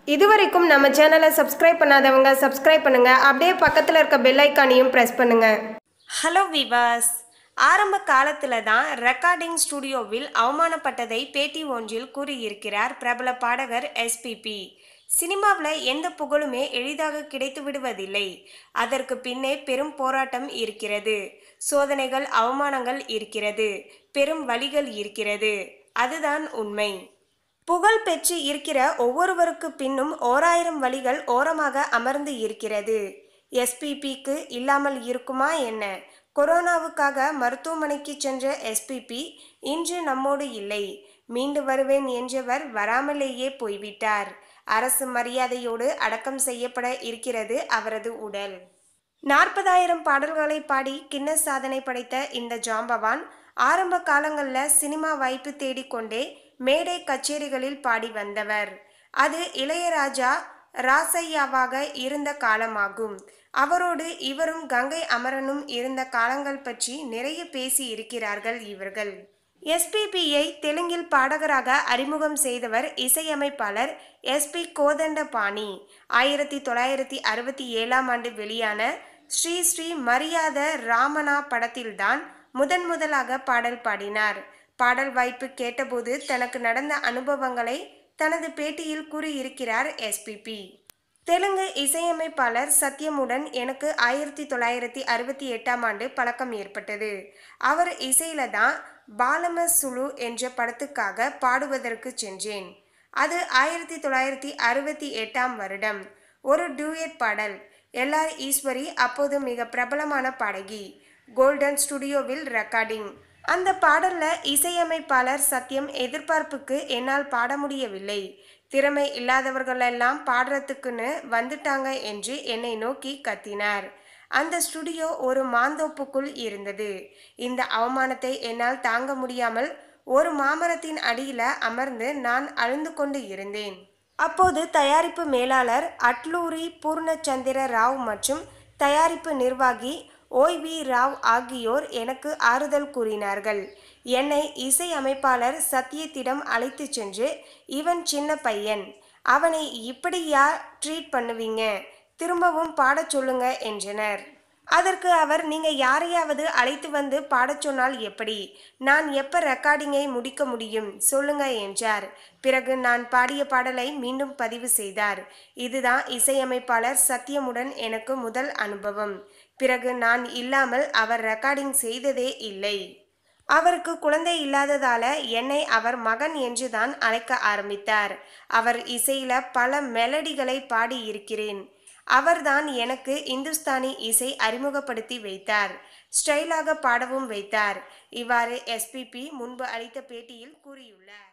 இதுவரைக்கும் நம்ம சேனலை சப்ஸ்கிரைப் பண்ணாதவங்க சப்ஸ்கிரைப் பண்ணுங்க அப்படியே பக்கத்தில் இருக்க பெல் ஐக்கானையும் ப்ரெஸ் பண்ணுங்க ஹலோ விவாஸ் ஆரம்ப காலத்தில் தான் ரெக்கார்டிங் ஸ்டுடியோவில் அவமானப்பட்டதை பேட்டி ஒன்றில் கூறியிருக்கிறார் பிரபல பாடகர் எஸ்பிபி சினிமாவில் எந்த புகழுமே எளிதாக கிடைத்து விடுவதில்லை அதற்கு பின்னே பெரும் போராட்டம் இருக்கிறது சோதனைகள் அவமானங்கள் இருக்கிறது பெரும் வழிகள் இருக்கிறது அதுதான் உண்மை புகழ் பெற்று இருக்கிற ஒவ்வொருவருக்கு பின்னும் ஓராயிரம் வழிகள் ஓரமாக அமர்ந்து இருக்கிறது எஸ்பிபிக்கு இல்லாமல் இருக்குமா என்ன கொரோனாவுக்காக மருத்துவமனைக்கு சென்ற எஸ்பிபி இன்று நம்மோடு இல்லை மீண்டு வருவேன் என்றவர் வராமலேயே போய்விட்டார் அரசு மரியாதையோடு அடக்கம் செய்யப்பட இருக்கிறது அவரது உடல் நாற்பதாயிரம் பாடல்களை பாடி கின்னஸ் சாதனை படைத்த இந்த ஜாம்பவான் ஆரம்ப காலங்களில் சினிமா வாய்ப்பு தேடிக்கொண்டே மேடை கச்சேரிகளில் பாடி வந்தவர் அது இளையராஜா ராசையாவாக இருந்த காலமாகும் அவரோடு இவரும் கங்கை அமரனும் இருந்த காலங்கள் பற்றி நிறைய பேசி இருக்கிறார்கள் இவர்கள் எஸ்பிபியை தெலுங்கில் பாடகராக அறிமுகம் செய்தவர் இசையமைப்பாளர் எஸ்பி கோதண்டபாணி ஆயிரத்தி தொள்ளாயிரத்தி அறுபத்தி ஏழாம் ஆண்டு வெளியான ஸ்ரீ ஸ்ரீ மரியாத ராமனா படத்தில்தான் முதன் முதலாக பாடல் பாடினார் பாடல் வாய்ப்பு கேட்டபோது தனக்கு நடந்த அனுபவங்களை தனது பேட்டியில் கூறியிருக்கிறார் எஸ்பிபி தெலுங்கு இசையமைப்பாளர் சத்யமுடன் எனக்கு ஆயிரத்தி தொள்ளாயிரத்தி அறுபத்தி எட்டாம் ஆண்டு பழக்கம் ஏற்பட்டது அவர் இசையில தான் பாலம சுலு என்ற படத்துக்காக பாடுவதற்கு சென்றேன் அது ஆயிரத்தி தொள்ளாயிரத்தி அறுபத்தி எட்டாம் வருடம் ஒரு டூயட் பாடல் எல்ஆர் ஈஸ்வரி அப்போது மிக பிரபலமான பாடகி கோல்டன் ஸ்டுடியோவில் ரெக்கார்டிங் அந்த பாடல்ல இசையமைப்பாளர் சத்யம் எதிர்பார்ப்புக்கு என்னால் பாட முடியவில்லை திறமை இல்லாதவர்களெல்லாம் பாடுறதுக்குன்னு வந்துட்டாங்க என்று என்னை நோக்கி கத்தினார் அந்த ஸ்டுடியோ ஒரு மாந்தோப்புக்குள் இருந்தது இந்த அவமானத்தை என்னால் தாங்க முடியாமல் ஒரு மாமரத்தின் அடியில அமர்ந்து நான் அழுந்து கொண்டு இருந்தேன் அப்போது தயாரிப்பு மேலாளர் அட்லூரி பூர்ணச்சந்திர ராவ் மற்றும் தயாரிப்பு நிர்வாகி ஓய்வி ராவ் ஆகியோர் எனக்கு ஆறுதல் கூறினார்கள் என்னை இசை அமைப்பாளர் சத்தியத்திடம் அழைத்து சென்று இவன் சின்ன பையன் அவனை இப்படியா ட்ரீட் பண்ணுவீங்க திரும்பவும் பாடச் சொல்லுங்க என்றனர் அதற்கு அவர் நீங்க யாரையாவது அழைத்து வந்து பாடச் சொன்னால் எப்படி நான் எப்ப ரெக்கார்டிங்கை முடிக்க முடியும் சொல்லுங்க என்றார் பிறகு நான் பாடிய பாடலை மீண்டும் பதிவு செய்தார் இதுதான் இசையமைப்பாளர் சத்தியமுடன் எனக்கு முதல் அனுபவம் பிறகு நான் இல்லாமல் அவர் ரெக்கார்டிங் செய்ததே இல்லை அவருக்கு குழந்தை இல்லாததால என்னை அவர் மகன் என்றுதான் அழைக்க ஆரம்பித்தார் அவர் இசையில பல மெலடிகளை பாடி இருக்கிறேன் அவர்தான் எனக்கு இந்துஸ்தானி இசை அறிமுகப்படுத்தி வைத்தார் ஸ்டைலாக பாடவும் வைத்தார் இவ்வாறு எஸ்பிபி முன்பு அளித்த பேட்டியில் கூறியுள்ளார்